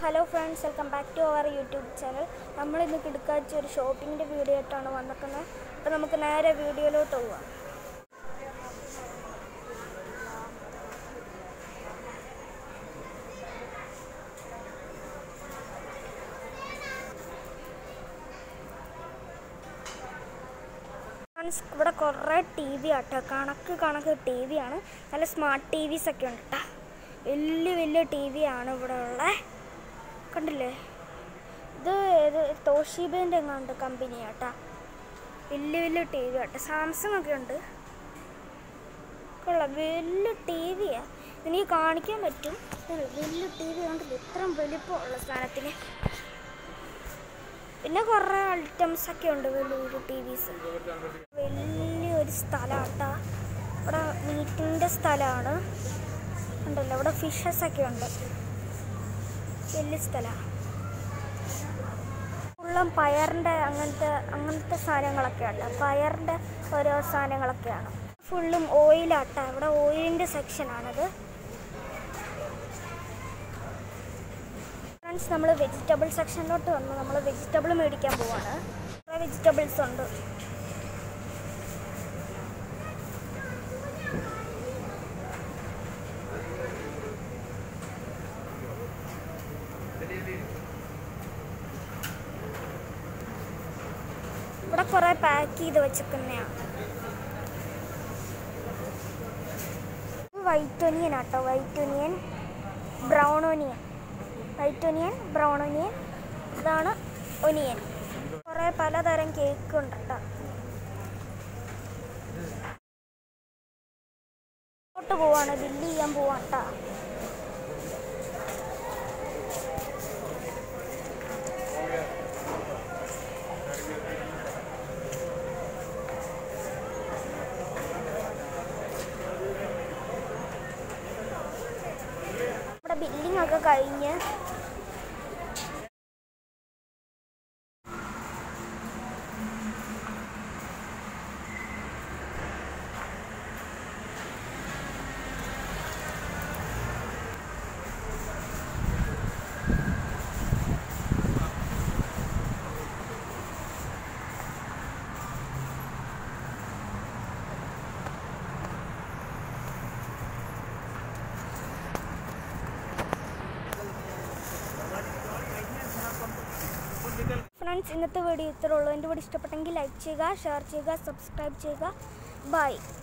hello friends welcome back to our YouTube channel നമ്മൾ ഇന്ന് കിടക്കാച്ച ഒരു ഷോപ്പിങ്ങിൻ്റെ വീഡിയോ ആയിട്ടാണ് വന്നിരിക്കുന്നത് അപ്പോൾ നമുക്ക് നേരെ വീഡിയോയിലോട്ട് പോവാം ഫ്രണ്ട്സ് ഇവിടെ കുറേ ടി വി ആട്ടോ കണക്ക് കണക്ക് ടി വി ആണ് നല്ല സ്മാർട്ട് ടി വിസ് ഒക്കെ ഉണ്ട് കേട്ടോ വലിയ വലിയ ടി വി ആണ് ഇവിടെ ഉള്ളത് കണ്ടില്ലേ ഇത് ഏത് തോഷീബേൻ്റെ എങ്ങാണ്ട് കമ്പനി ആട്ടാ വലിയ വലിയ ടി വി ആട്ടോ സാംസങ് ഒക്കെ ഉണ്ട് കൊള്ളാം വലിയ ടി വിയാ എനിക്ക് കാണിക്കാൻ പറ്റും ഇതുണ്ട്, വലിയ ടി വി കണ്ടില്ല ഇത്രയും വലിപ്പമുള്ള സാധനത്തിന് പിന്നെ കുറേ ഐറ്റംസ് ഒക്കെ ഉണ്ട് വലിയ വലിയ ടി വിസ് വലിയൊരു സ്ഥലമാട്ടാ ഇവിടെ മീറ്റിൻ്റെ സ്ഥലമാണ് ഉണ്ടല്ലോ ഇവിടെ ഫിഷസ് ഒക്കെ ഉണ്ട് വലിയ സ്ഥലമാണ് ഫുള്ളും പയറിൻ്റെ അങ്ങനത്തെ അങ്ങനത്തെ സാധനങ്ങളൊക്കെ ഉണ്ട് പയറിൻ്റെ ഓരോ സാധനങ്ങളൊക്കെയാണ് ഫുള്ളും ഓയിലാട്ടാ ഇവിടെ ഓയിലിൻ്റെ സെക്ഷനാണത് ഫ്രണ്ട്സ് നമ്മൾ വെജിറ്റബിൾ സെക്ഷനിലോട്ട് വന്നു നമ്മൾ വെജിറ്റബിൾ മേടിക്കാൻ പോവാണ് കുറേ വെജിറ്റബിൾസ് ഉണ്ട് ഇവിടെ കുറേ പാക്ക് ചെയ്ത് വെച്ചിരിക്കുന്നതാണ് വൈറ്റ് ഒനിയൻ ആട്ടോ white onion brown onion white onion brown onion ഇതാണ് ഒനിയൻ കുറേ പലതരം കേക്ക് ഉണ്ട് കേട്ടോ ോട്ട് പോവാണ് ബില്ല് ചെയ്യാൻ പോവാണ് കേട്ടോ ഇവിടെ ബില്ലിംഗ് ഒക്കെ കഴിഞ്ഞ് ഫ്രണ്ട്സ് ഇന്നത്തെ വീഡിയോ ഇത്രേ ഉള്ളൂ എൻ്റെ വീഡിയോ ഇഷ്ടപ്പെട്ടെങ്കിൽ ലൈക്ക് ചെയ്യുക ഷെയർ ചെയ്യുക സബ്സ്ക്രൈബ് ചെയ്യുക ബൈ